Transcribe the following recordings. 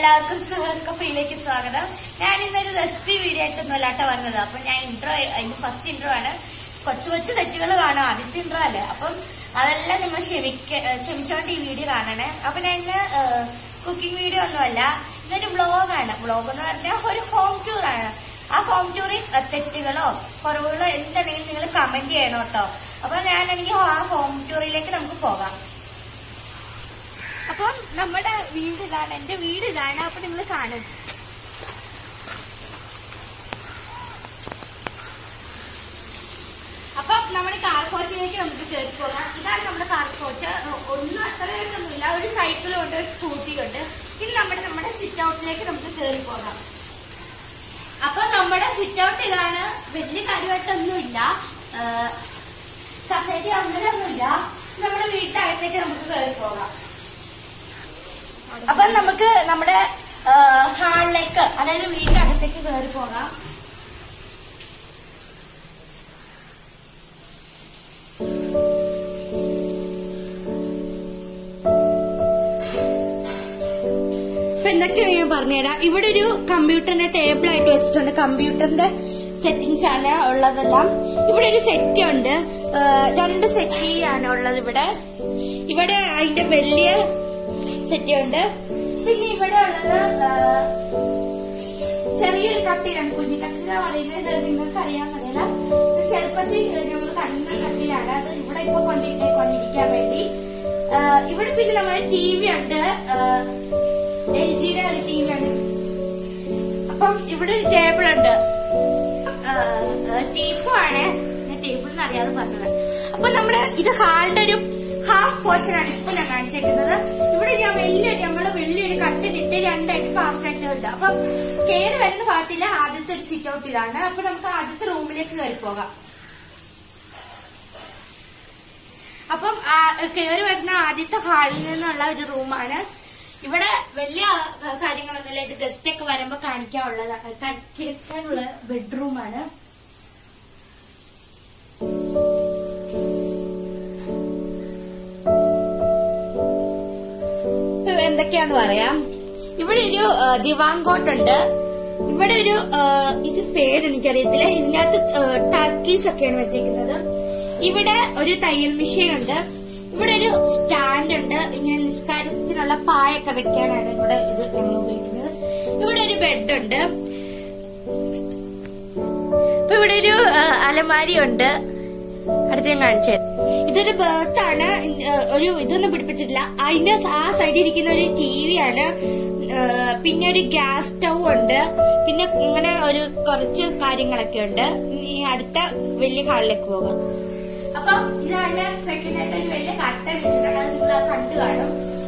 എല്ലാവർക്കും സുഹൃത്തുക്കപ്പയിലേക്ക് സ്വാഗതം ഞാൻ ഇന്നൊരു റെസിപ്പി വീഡിയോ ആയിട്ടൊന്നും അല്ലാട്ട വന്നത് അപ്പൊ ഞാൻ ഇൻട്രോ അതിന്റെ ഫസ്റ്റ് ഇൻട്രോ ആണ് കൊച്ചു കൊച്ചു തെറ്റുകൾ കാണും ആദ്യത്തെ ഇൻട്രോ അല്ലേ അപ്പം അതെല്ലാം നിങ്ങൾ ക്ഷമിക്ക ക്ഷമിച്ചോണ്ട് ഈ വീഡിയോ കാണണേ അപ്പൊ ഞാൻ ഇന്ന് കുക്കിംഗ് വീഡിയോ ഒന്നുമല്ല ഇന്നൊരു വ്ളോഗാണ് വ്ളോഗ് എന്ന് പറഞ്ഞാൽ ഒരു ഹോം ടൂർ ആണ് ആ ഹോം ടൂറിൽ തെറ്റുകളോ കുറവുകളോ എന്തുണ്ടെങ്കിലും നിങ്ങൾ കമന്റ് ചെയ്യണം കേട്ടോ അപ്പൊ ഞാനാണെങ്കിൽ ആ ഹോം ടൂറിലേക്ക് നമുക്ക് പോകാം അപ്പം നമ്മുടെ വീട് ഇതാണ് എന്റെ വീട് ഇതാണ് അപ്പൊ നിങ്ങൾ കാണും അപ്പം നമ്മുടെ കാർ കോച്ചിലേക്ക് നമുക്ക് കയറി പോകാം ഇതാണ് നമ്മുടെ കാർ കോച്ച് ഒന്നും അത്രയായിട്ടൊന്നുമില്ല ഒരു സൈക്കിളും ഉണ്ട് ഒരു സ്കൂട്ടിയും ഉണ്ട് ഇനി നമ്മുടെ നമ്മുടെ സിറ്റ് ഔട്ടിലേക്ക് നമുക്ക് കയറി പോകാം അപ്പൊ നമ്മുടെ സിറ്റ് ഔട്ട് ഇതാണ് വലിയ കാര്യമായിട്ടൊന്നുമില്ല കസേര അങ്ങനെയൊന്നുമില്ല നമ്മുടെ വീട്ടിനകത്തേക്ക് നമുക്ക് കയറി പോകാം അപ്പൊ നമുക്ക് നമ്മുടെ ഹാളിലേക്ക് അതായത് വീടിനകത്തേക്ക് കയറി പോകാം ഇപ്പൊ എന്തൊക്കെയാണ് ഞാൻ പറഞ്ഞുതരാം ഇവിടെ ഒരു കമ്പ്യൂട്ടറിന്റെ ടേബിൾ ആയിട്ട് വെച്ചിട്ടുണ്ട് കമ്പ്യൂട്ടറിന്റെ സെറ്റിംഗ്സ് ആണ് ഉള്ളതെല്ലാം ഇവിടെ ഒരു സെറ്റ് ഉണ്ട് ആ, രണ്ട് സെറ്റ് ആണ് ഉള്ളത് ഇവിടെ ഇവിടെ അതിന്റെ വലിയ സെറ്റ് ഉണ്ട് പിന്നെ ഇവിടെ ഉള്ളത് ആ, ചെറിയൊരു കട്ടിലാണ് കുഞ്ഞു കട്ടില പറയുന്നത് നിങ്ങൾക്ക് അറിയാൻ അറിയില്ല ചെറുപ്പത്തിൽ നമ്മൾ കണ്ട കട്ടിലാണ് അത് ഇവിടെ ഇപ്പൊ കൊണ്ടിട്ടേ കൊണ്ടിരിക്കാൻ വേണ്ടി ആ, ഇവിടെ പിന്നെ നമ്മുടെ ടി വി ഉണ്ട് എൽ ജിയുടെ ഒരു ടി വി ആണ് അപ്പം ഇവിടെ ഒരു ടേബിൾ ഉണ്ട് ടീപ്പു ആണ് ഞാൻ ടേബിൾ എന്ന് അറിയാതെ പറഞ്ഞത് അപ്പൊ നമ്മുടെ ഇത് ഹാളിന്റെ ഒരു ഹാഫ് പോർഷൻ ആണ് ഇപ്പൊ ഞാൻ കാണിച്ചേക്കുന്നത് ഇവിടെ ഞാൻ വലിയൊരു നമ്മള് വലിയൊരു കട്ടിലിട്ട് രണ്ടായിട്ട് പാർട്ടായിട്ട് ഉണ്ട് അപ്പൊ കയറി വരുന്ന ഭാഗത്തില്ല ആദ്യത്തെ ഒരു സിറ്റ് ഔട്ട് ഇതാണ് അപ്പൊ നമുക്ക് ആദ്യത്തെ റൂമിലേക്ക് കയറി പോകാം അപ്പം കയറി വരുന്ന ആദ്യത്തെ ഹാളിൽ നിന്നുള്ള ഒരു റൂമാണ് ഇവിടെ വലിയ ആ, കാര്യങ്ങളൊന്നുമില്ല ഇത് ഗസ്റ്റ് ഒക്കെ വരുമ്പോ കാണിക്കാനുള്ളത് കിടക്കാനുള്ള ബെഡ്റൂമാണ് ഇപ്പൊ എന്തൊക്കെയാന്ന് പറയാം ഇവിടെ ഒരു ആ, ദിവാൻ കോട്ട് ഉണ്ട് ഇവിടെ ഒരു ആ, ഇത് പേര് എനിക്കറിയത്തില്ല ഇതിനകത്ത് ടർക്കീസ് ഒക്കെയാണ് വെച്ചേക്കുന്നത് ഇവിടെ ഒരു തയ്യൽ മെഷീൻ ഉണ്ട് ഇവിടെ ഒരു സ്റ്റാൻഡ് ഉണ്ട് ഇങ്ങനെ നിസ്കാരത്തിനുള്ള പായൊക്കെ വെക്കാനാണ് ഇവിടെ ഇത് നമ്മൾ ഉപയോഗിക്കുന്നത് ഇവിടെ ഒരു ബെഡ് ഉണ്ട് ഇപ്പൊ ഇവിടെ ഒരു ആ, അലമാരി ഉണ്ട് അടുത്ത് ഞാൻ കാണിച്ചത് ഇതൊരു ബർത്ത് ആണ് ആ, ഒരു ഇതൊന്നും പിടിപ്പിച്ചിട്ടില്ല അതിന്റെ ആ സൈഡിൽ ഇരിക്കുന്ന ഒരു ടി വി ആണ് ആ, പിന്നെ ഒരു ഗ്യാസ് സ്റ്റൗ ഉണ്ട് പിന്നെ ഇങ്ങനെ ഒരു കുറച്ച് കാര്യങ്ങളൊക്കെ ഉണ്ട് ഇനി അടുത്ത വലിയ ഹാളിലേക്ക് പോകാം അപ്പൊ ഇതാണ് സെക്കൻഡ് ആയിട്ട് ഒരു വലിയ കട്ടൻ ഇട്ടിട്ടുണ്ട് അത് നിങ്ങൾ കണ്ടു കാണും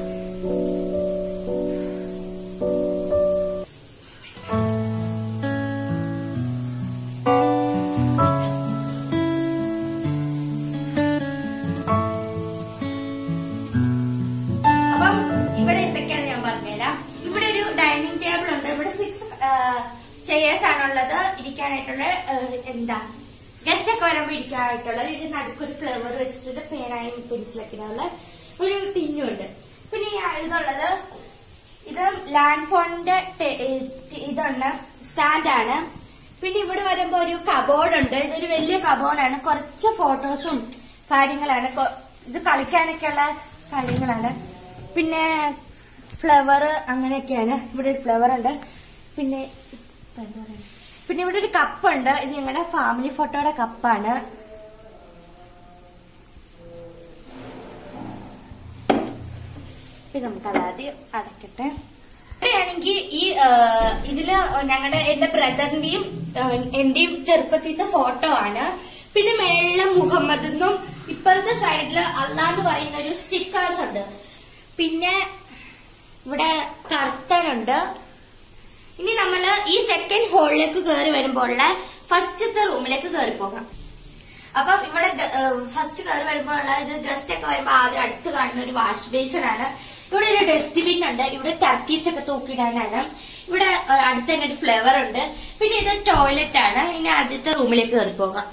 അപ്പം ഇവിടെ എന്തൊക്കെയാണ് ഞാൻ പറഞ്ഞുതരാം ഇവിടെ ഒരു ഡൈനിങ് ടേബിൾ ഉണ്ട് ഇവിടെ സിക്സ് ചെയേഴ്സ് ആണുള്ളത് ഇരിക്കാനായിട്ടുള്ള ആ, എന്താ ഗസ്റ്റ് ഒക്കെ വരുമ്പോ ഇരിക്കാനായിട്ടുള്ള ഒരു നടുക്കൊരു ഫ്ലേവർ വെച്ചിട്ടുണ്ട് പേനായും പെൻസിലൊക്കെയുള്ള ഒരു ടിന്നും ഉണ്ട് പിന്നെ ഈ ഇതുള്ളത് ഇത് ലാൻഡ് ഫോണിന്റെ ടെ- ഏ, ടി- ഇതുണ്ട് സ്റ്റാൻഡാണ് പിന്നെ ഇവിടെ വരുമ്പോ ഒരു കബോർഡ് ഉണ്ട് ഇതൊരു വലിയ കബോർഡാണ് കുറച്ച് ഫോട്ടോസും കാര്യങ്ങളാണ് കൊ- ഇത് കളിക്കാനൊക്കെയുള്ള കാര്യങ്ങളാണ് പിന്നെ ഫ്ലവർ അങ്ങനെയൊക്കെയാണ് ഇവിടെ ഒരു ഫ്ലവർ ഉണ്ട് പിന്നെ ഇപ്പൊ എന്താ പറയുക? പിന്നെ ഇവിടെ ഒരു കപ്പുണ്ട് ഇത് ഞങ്ങളുടെ ഫാമിലി ഫോട്ടോയുടെ കപ്പാണ് പിന്നെ നമുക്കത് ആദ്യം അടയ്ക്കട്ടെ ഇവിടെയാണെങ്കിൽ ഈ ആ, ഇതില് ഞങ്ങളുടെ എന്റെ ബ്രദറിന്റെയും എന്റെയും ചെറുപ്പത്തിലത്തെ ഫോട്ടോ ആണ് പിന്നെ മേളില് മുഹമ്മദ് എന്നും ഇപ്പോഴത്തെ സൈഡില് അള്ളാന്ന് പറയുന്ന ഒരു സ്റ്റിക്കേഴ്സ് ഉണ്ട് പിന്നെ ഇവിടെ കർട്ടൻ ഉണ്ട് ഇനി നമ്മള് ഈ സെക്കൻഡ് ഹോളിലേക്ക് കയറി വരുമ്പോഴുള്ള ഫസ്റ്റത്തെ റൂമിലേക്ക് കയറി പോകാം അപ്പം ഇവിടെ ഫസ്റ്റ് കയറി വരുമ്പോൾ ഉള്ള ഇത് ഗസ്റ്റ് ഒക്കെ വരുമ്പോ ആദ്യം അടുത്ത് കാണുന്ന ഒരു വാഷ് ബേസിൻ ആണ് ഇവിടെ ഒരു ഡസ്റ്റ്ബിൻ ഉണ്ട് ഇവിടെ ടർക്കീസ് ഒക്കെ തൂക്കിയിടാനാണ് ഇവിടെ ഏഹ്, അടുത്ത് തന്നെ ഒരു ഫ്ലേവർ ഉണ്ട് പിന്നെ ഇത് ടോയ്ലറ്റ് ആണ് ഇനി ആദ്യത്തെ റൂമിലേക്ക് കയറി പോകാം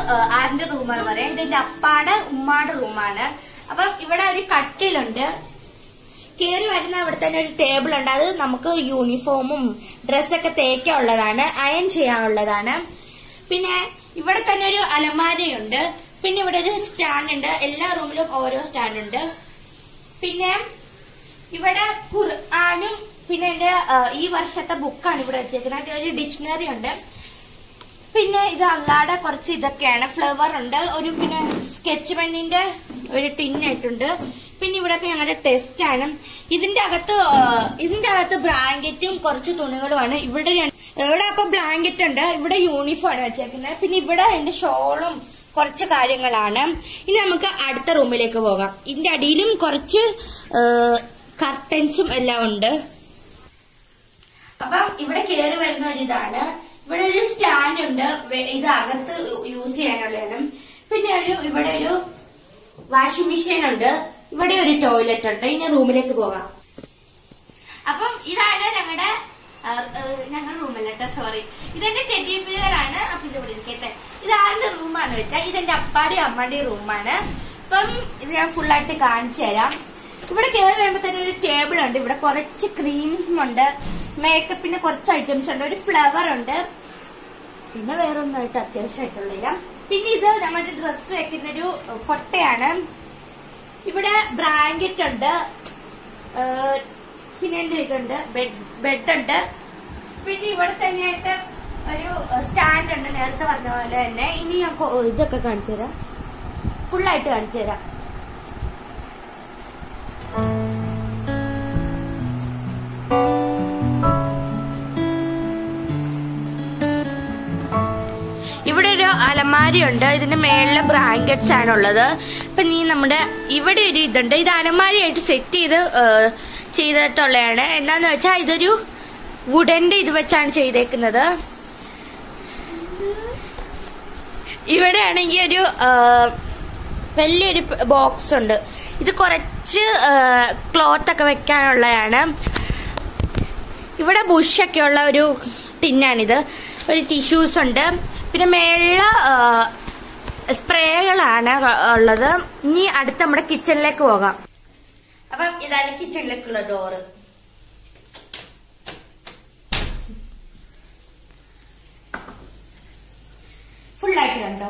ഏഹ്, ആരുടെ റൂമാണ് പറയാം ഇതെന്റെ അപ്പാടെ ഉമ്മാടെ റൂമാണ് അപ്പം ഇവിടെ ഒരു കട്ടിലുണ്ട് കയറി വരുന്ന അവിടെ തന്നെ ഒരു ടേബിൾ ഉണ്ട് അത് നമുക്ക് യൂണിഫോമും ഡ്രസ്സൊക്കെ തേക്കാനുള്ളതാണ് അയൺ ചെയ്യാനുള്ളതാണ് പിന്നെ ഇവിടെ തന്നെ ഒരു അലമാരയുണ്ട് പിന്നെ ഇവിടെ ഒരു സ്റ്റാൻഡ് ഉണ്ട് എല്ലാ റൂമിലും ഓരോ സ്റ്റാൻഡ് ഉണ്ട് പിന്നെ ഇവിടെ ഖുർആാനും പിന്നെ എന്റെ ആ, ഈ വർഷത്തെ ബുക്കാണ് ഇവിടെ വെച്ചേക്കുന്നത് ഒരു ഡിക്ഷണറി ഉണ്ട് പിന്നെ ഇത് അല്ലാതെ കുറച്ച് ഇതൊക്കെയാണ് ഫ്ലവർ ഉണ്ട് ഒരു പിന്നെ സ്കെച്ച് പെണ്ണിന്റെ ഒരു ടിന്നായിട്ടുണ്ട് പിന്നെ ഇവിടെയൊക്കെ ഞങ്ങളുടെ ടെസ്റ്റ് ആണ് ഇതിന്റെ അകത്ത് ആ, ഇതിന്റെ അകത്ത് ബ്ലാങ്കറ്റും കുറച്ച് തുണികളുമാണ് ഇവിടെ രണ്ട്- ഇവിടെ അപ്പൊ ബ്ലാങ്കറ്റ് ഉണ്ട് ഇവിടെ യൂണിഫോം ആണ് വെച്ചേക്കുന്നത് പിന്നെ ഇവിടെ എന്റെ ഷോളും കുറച്ച് കാര്യങ്ങളാണ് ഇനി നമുക്ക് അടുത്ത റൂമിലേക്ക് പോകാം ഇതിന്റെ അടിയിലും കുറച്ച് കർട്ടൻസും എല്ലാം ഉണ്ട് അപ്പം ഇവിടെ കയറി വരുന്ന ഒരു ഇതാണ് ഇവിടെ ഒരു സ്റ്റാൻഡ് ഉണ്ട് വെ- ഇത് അകത്ത് യൂസ് ചെയ്യാനുള്ളതാണ് പിന്നെ ഒരു ഇവിടെ ഒരു വാഷിംഗ് മെഷീൻ ഉണ്ട് ഇവിടെ ഒരു ടോയ്ലറ്റ് ഉണ്ട് ഇനി റൂമിലേക്ക് പോകാം അപ്പം ഇതാണ് ഞങ്ങളുടെ ഞങ്ങളുടെ റൂമല്ല കേട്ടോ സോറി ഇതെന്റെ ടെഡി ബിയർ ആണ് അപ്പൊ ഇത് ഇവിടെ ഇരിക്കട്ടെ ഇത് ആരുടെ റൂമാണ് വെച്ചാൽ ഇതെന്റെ അപ്പാടി അമ്മയുടെ റൂമാണ് അപ്പം ഇത് ഞാൻ full ആയിട്ട് കാണിച്ചു തരാം ഇവിടെ കയറി വരുമ്പോ തന്നെ ഒരു ടേബിൾ ഉണ്ട് ഇവിടെ കുറച്ച് ക്രീംസ് ഉണ്ട് മേക്കപ്പിന് കുറച്ച് ഐറ്റംസ് ഉണ്ട് ഒരു ഫ്ലവർ ഉണ്ട് പിന്നെ വേറെ ഒന്നായിട്ട് അത്യാവശ്യമായിട്ടുള്ളില്ല പിന്നെ ഇത് നമ്മുടെ ഡ്രസ്സ് വെക്കുന്ന ഒരു കൊട്ടയാണ് ഇവിടെ ബ്രാങ്കറ്റ് ഉണ്ട് ഏഹ് പിന്നെ എന്റെ ഇതുണ്ട് ബെഡ് ബെഡ് ഉണ്ട് പിന്നെ ഇവിടെ തന്നെയായിട്ട് ഒരു സ്റ്റാൻഡ് ഉണ്ട് നേരത്തെ പറഞ്ഞ പോലെ തന്നെ ഇനി ഞാൻ കൊ- ഇതൊക്കെ കാണിച്ചു തരാം ഫുള്ളായിട്ട് കാണിച്ചു തരാം ഇവിടെ ഒരു അലമാരി ഉണ്ട് ഇതിന്റെ മേളിലെ ബ്രാങ്കറ്റ്സ് ആണുള്ളത് ഇപ്പൊ നീ നമ്മുടെ ഇവിടെ ഒരു ഇതുണ്ട് ഇത് അലമാരിയായിട്ട് സെറ്റ് ചെയ്ത് ഏഹ്, ചെയ്തിട്ടുള്ളതാണ് എന്താന്ന് വെച്ചാൽ ഇതൊരു വുഡന്റെ ഇത് വെച്ചാണ് ചെയ്തേക്കുന്നത് ഇവിടെ ആണെങ്കിൽ ഒരു ഏഹ്, വലിയൊരു ബോക്സ് ഉണ്ട് ഇത് കുറച്ച് ക്ലോത്ത് ഒക്കെ വെക്കാനുള്ളതാണ് ഇവിടെ ബുഷൊക്കെ ഉള്ള ഒരു ടിന്നാണിത് ഒരു ടിഷ്യൂസ് ഉണ്ട് പിന്നെ മേളില് സ്പ്രേകളാണ് ഉള്ളത് ഇനി അടുത്ത് നമ്മുടെ കിച്ചണിലേക്ക് പോകാം അപ്പം ഇതാണ് കിച്ചണിലേക്കുള്ള ഡോറ് ഫുള്ളായിട്ട് കണ്ടോ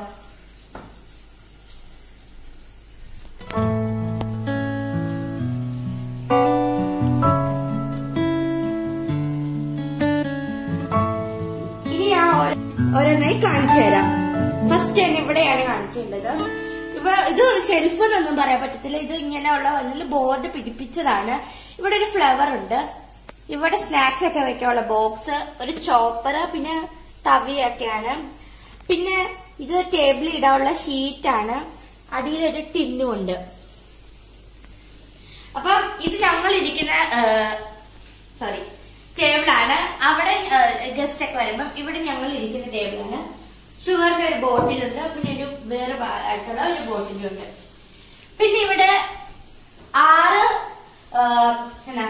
ഇനി ഞാൻ ഓരോ- ഓരോന്നായി കാണിച്ചു തരാം ഫസ്റ്റ് തന്നെ ഇവിടെയാണ് കാണിക്കേണ്ടത് ഇവ ഇത് ഷെൽഫ് എന്നൊന്നും പറയാൻ പറ്റത്തില്ല ഇത് ഇങ്ങനെയുള്ള ഒന്നിൽ ബോർഡ് പിടിപ്പിച്ചതാണ് ഇവിടെ ഒരു ഫ്ലവർ ഉണ്ട് ഇവിടെ സ്നാക്സ് ഒക്കെ വെക്കാനുള്ള ബോക്സ് ഒരു ചോപ്പർ പിന്നെ തവിയൊക്കെയാണ് പിന്നെ ഇത് ടേബിളിൽ ഇടാനുള്ള ഷീറ്റാണ് അടിയിലൊരു ടിന്നും ഉണ്ട് അപ്പം ഇത് ഞങ്ങൾ ഇരിക്കുന്ന സോറി ടേബിളാണ് അവിടെ ഗസ്റ്റ് ഒക്കെ വരുമ്പം ഇവിടെ ഞങ്ങൾ ഇരിക്കുന്ന ടേബിളാണ് ഷുഗറിന്റെ ഒരു ബോട്ടിലുണ്ട് പിന്നെ ഒരു വേറെ ബാ- ആയിട്ടുള്ള ഒരു ബോട്ടിലുണ്ട് പിന്നെ ഇവിടെ ആറ് ആ, എന്നാ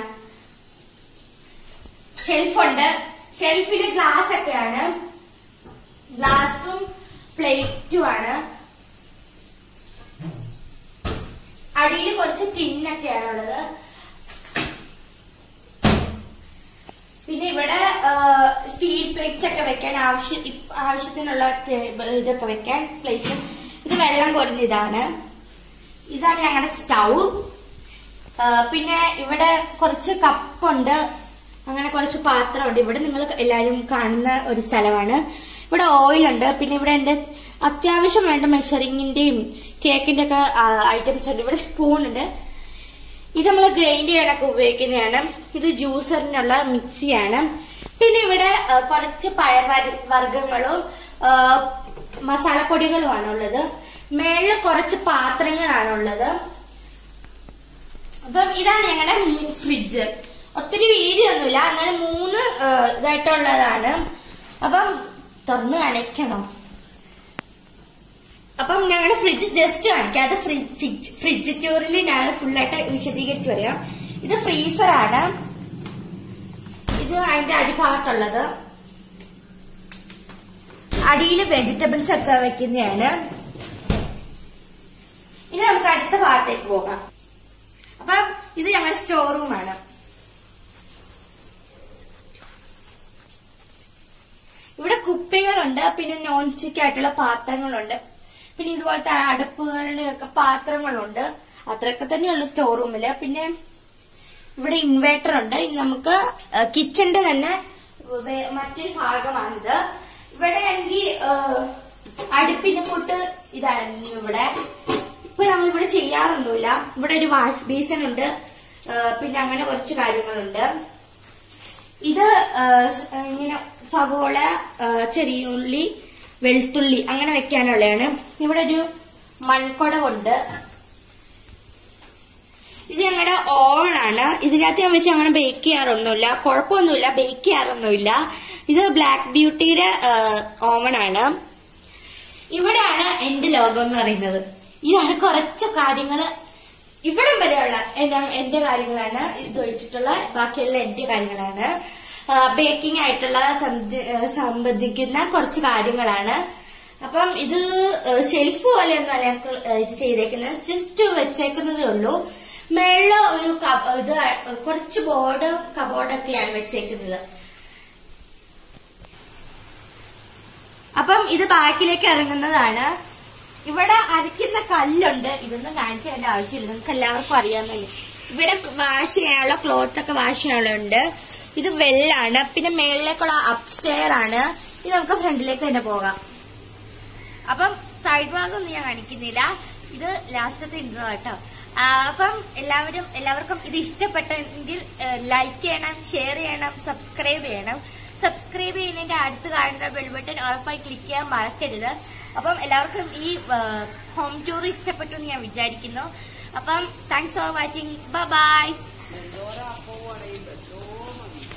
ഷെൽഫുണ്ട് ഷെൽഫില് ഗ്ലാസ് ഒക്കെയാണ് ഗ്ലാസും പ്ലേറ്റും ആണ് അടിയിൽ കുറച്ച് ടിന്നൊക്കെയാണുള്ളത് പിന്നെ ഇവിടെ സ്റ്റീൽ പ്ലേറ്റ്സ് ഒക്കെ വെക്കാൻ ആവശ്യ ഇപ്പ- ആവശ്യത്തിനുള്ള ടേബിൾ ഇതൊക്കെ വെക്കാൻ പ്ലേറ്റ് ഇത് വെള്ളം കുറഞ്ഞ ഇതാണ് ഇതാണ് ഞങ്ങളുടെ സ്റ്റൗ പിന്നെ ഇവിടെ കുറച്ച് കപ്പുണ്ട് അങ്ങനെ കുറച്ച് പാത്രമുണ്ട് ഇവിടെ നിങ്ങൾ എല്ലാവരും കാണുന്ന ഒരു സ്ഥലമാണ് ഇവിടെ ഓയിൽ ഉണ്ട് പിന്നെ ഇവിടെ എന്റെ അത്യാവശ്യം വേണ്ട മെഷറിങ്ങിന്റെയും കേക്കിന്റെ ഒക്കെ ഐറ്റംസ് ഉണ്ട് ഇവിടെ സ്പൂൺ ഉണ്ട് ഇത് നമ്മൾ ഗ്രൈൻഡ് ചെയ്യാനൊക്കെ ഉപയോഗിക്കുന്നതാണ് ഇത് ജ്യൂസറിനുള്ള മിക്സിയാണ് പിന്നെ ഇവിടെ ആ, കുറച്ച് പഴ വർഗങ്ങളും മസാലപ്പൊടികളുമാണ് ഉള്ളത് മേളിൽ കുറച്ച് പാത്രങ്ങളാണുള്ളത് അപ്പം ഇതാണ് ഞങ്ങളുടെ ഫ്രിഡ്ജ് ഒത്തിരി വീതിയൊന്നുമില്ല അങ്ങനെ മൂന്ന് ആ, ഇതായിട്ടുള്ളതാണ് അപ്പം തുറന്ന് കാണിക്കണം അപ്പം ഞങ്ങളുടെ ഫ്രിഡ്ജ് ജസ്റ്റ് കാണിക്കാം അത് ഫ്രിഡ്ജ് ഫ്രിഡ്ജ് ടൂറിൽ ഞാൻ ഫുള്ളായിട്ട് വിശദീകരിച്ചു വരാം ഇത് ഫ്രീസറാണ് ഇത് അതിന്റെ അടിഭാഗത്തുള്ളത് അടിയിൽ വെജിറ്റബിൾസ് ഒക്കെ വെക്കുന്നതാണ് ഇനി നമുക്ക് അടുത്ത ഭാഗത്തേക്ക് പോകാം അപ്പം ഇത് ഞങ്ങളുടെ സ്റ്റോർ റൂമാണ് ഇവിടെ കുപ്പികളുണ്ട് പിന്നെ നോൺ സ്റ്റിക്ക് ആയിട്ടുള്ള പാത്രങ്ങളുണ്ട് പിന്നെ ഇതുപോലത്തെ അടുപ്പുകളുടെ ഒക്കെ പാത്രങ്ങളുണ്ട് അത്രയൊക്കെ തന്നെയുള്ളു സ്റ്റോർ റൂമില് പിന്നെ ഇവിടെ ഇൻവേർട്ടർ ഉണ്ട് ഇനി നമുക്ക് കിച്ചന്റെ തന്നെ വേ- മറ്റൊരു ഭാഗമാണിത് ഇവിടെ ആണെങ്കിൽ അടുപ്പിന്റെ കൂട്ട് ഇതായിരുന്നു ഇവിടെ ഇപ്പൊ ഞങ്ങൾ ഇവിടെ ചെയ്യാറൊന്നുമില്ല ഇവിടെ ഒരു വാഷ് ബേസിൻ ഉണ്ട് ആ, പിന്നെ അങ്ങനെ കുറച്ച് കാര്യങ്ങളുണ്ട് ഇത് ആ, സ്- ആ, ഇങ്ങനെ സവോള ആ, ചെറിയ ഉള്ളി വെളുത്തുള്ളി അങ്ങനെ വെക്കാനുള്ളതാണ് ഇവിടെ ഒരു മൺകുടവുണ്ട് ഇത് ഞങ്ങളുടെ ഓവണാണ് ഇതിനകത്ത് ഞാൻ വെച്ച് അങ്ങനെ ബേക്ക് ചെയ്യാറൊന്നുമില്ല കുഴപ്പമൊന്നുമില്ല ബേക്ക് ചെയ്യാറൊന്നുമില്ല ഇത് ബ്ലാക്ക് ബ്യൂട്ടിയുടെ ഓവണാണ് ഇവിടെയാണ് എന്റെ ലോകം എന്ന് പറയുന്നത് ഇതാണ് കുറച്ച് കാര്യങ്ങള് ഇവിടം വരെയുള്ള എന്റെ- എന്റെ കാര്യങ്ങളാണ് ഇത് ഒഴിച്ചിട്ടുള്ള ബാക്കിയെല്ലാം എന്റെ കാര്യങ്ങളാണ് ബേക്കിംഗ് ആയിട്ടുള്ള സംബന്ധി- ഏഹ് സംബന്ധിക്കുന്ന കുറച്ച് കാര്യങ്ങളാണ് അപ്പം ഇത് ഷെൽഫ് പോലെയൊന്നും അല്ല ഞങ്ങൾക്ക് ഇത് ചെയ്തേക്കുന്നത് ജസ്റ്റ് വെച്ചേക്കുന്നതേ ഉള്ളൂ മേളില് ഒരു കബ- ഇത് കുറച്ച് ബോർഡ് കബോർഡൊക്കെയാണ് വെച്ചേക്കുന്നത് അപ്പം ഇത് ബാക്കിലേക്ക് ഇറങ്ങുന്നതാണ് ഇവിടെ അരയ്ക്കുന്ന കല്ലുണ്ട് ഇതൊന്നും കാണിച്ചു തരേണ്ട ആവശ്യമില്ല നിങ്ങൾക്ക് എല്ലാവർക്കും അറിയാവുന്നല്ലേ ഇവിടെ വാഷ് ചെയ്യാനുള്ള ക്ലോത്ത് ഒക്കെ വാഷ് ചെയ്യാനുള്ളുണ്ട് ഇത് വെള്ളാണ് പിന്നെ മേളിലേക്കുള്ള അപ്സ്റ്റെയർ ആണ് ഇത് നമുക്ക് ഫ്രണ്ടിലേക്ക് തന്നെ പോകാം അപ്പം സൈഡ് ഭാഗം ഒന്നും ഞാൻ കാണിക്കുന്നില്ല ഇത് ലാസ്റ്റത്തെ ഇൻട്രോ കേട്ടോ ആ, അപ്പം എല്ലാവരും എല്ലാവർക്കും ഇത് ഇഷ്ടപ്പെട്ടെങ്കിൽ ലൈക്ക് ചെയ്യണം ഷെയർ ചെയ്യണം സബ്സ്ക്രൈബ് ചെയ്യണം സബ്സ്ക്രൈബ് ചെയ്യുന്നതിന്റെ അടുത്ത് കാണുന്ന ബെൽ ബട്ടൺ ഉറപ്പായി ക്ലിക്ക് ചെയ്യാൻ മറക്കരുത് അപ്പം എല്ലാവർക്കും ഈ ഹോം ടൂർ ഇഷ്ടപ്പെട്ടു എന്ന് ഞാൻ വിചാരിക്കുന്നു അപ്പം താങ്ക്സ് ഫോർ വാച്ചിങ് ബൈ